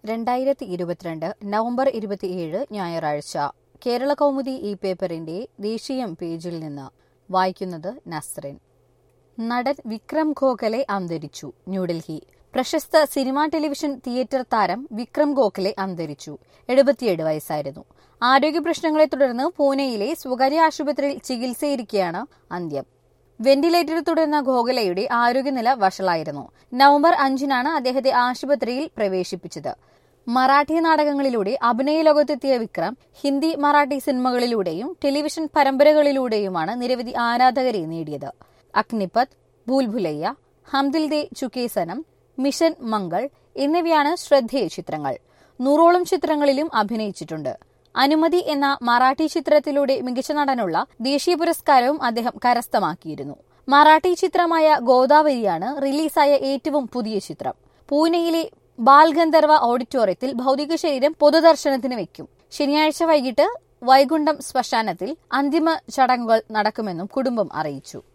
രണ്ടായിരത്തി ഇരുപത്തിരണ്ട് നവംബർ ഇരുപത്തിയേഴ് ഞായറാഴ്ച കേരള കൗമുദി ഈ പേപ്പറിന്റെ ദേശീയം പേജിൽ നിന്ന് വായിക്കുന്നത് നസ്റിൻ നടൻ വിക്രം ഗോഖലെ അന്തരിച്ചു ന്യൂഡൽഹി പ്രശസ്ത സിനിമാ ടെലിവിഷൻ തിയേറ്റർ താരം വിക്രം ഗോഖലെ അന്തരിച്ചു എഴുപത്തിയേഴ് വയസ്സായിരുന്നു ആരോഗ്യ പ്രശ്നങ്ങളെ തുടർന്ന് പൂനെയിലെ സ്വകാര്യ ആശുപത്രിയിൽ ചികിത്സയിരിക്കെയാണ് അന്ത്യം വെന്റിലേറ്ററിൽ തുടരുന്ന ഗോഖലയുടെ ആരോഗ്യനില വഷളായിരുന്നു നവംബർ അഞ്ചിനാണ് അദ്ദേഹത്തെ ആശുപത്രിയിൽ പ്രവേശിപ്പിച്ചത് മറാഠി നാടകങ്ങളിലൂടെ അഭിനയ ലോകത്തെത്തിയ വിക്രം ഹിന്ദി മറാഠി സിനിമകളിലൂടെയും ടെലിവിഷൻ പരമ്പരകളിലൂടെയുമാണ് നിരവധി ആരാധകരെ നേടിയത് അഗ്നിപത് ഭൂൽഭുലയ്യ ഹംദിൽ ദേ ചുക്കേ സനം മിഷൻ മംഗൾ എന്നിവയാണ് ശ്രദ്ധേയ ചിത്രങ്ങൾ നൂറോളം ചിത്രങ്ങളിലും അഭിനയിച്ചിട്ടുണ്ട് അനുമതി എന്ന മറാഠി ചിത്രത്തിലൂടെ മികച്ച നടനുള്ള ദേശീയ പുരസ്കാരവും അദ്ദേഹം കരസ്ഥമാക്കിയിരുന്നു മറാഠി ചിത്രമായ ഗോദാവരിയാണ് റിലീസായ ഏറ്റവും പുതിയ ചിത്രം പൂനെയിലെ ബാൽഗന്ധർവ ഓഡിറ്റോറിയത്തിൽ ഭൗതിക ശരീരം പൊതുദർശനത്തിന് വെക്കും ശനിയാഴ്ച വൈകിട്ട് വൈകുണ്ഠം ശ്മശാനത്തിൽ അന്തിമ ചടങ്ങുകൾ നടക്കുമെന്നും കുടുംബം അറിയിച്ചു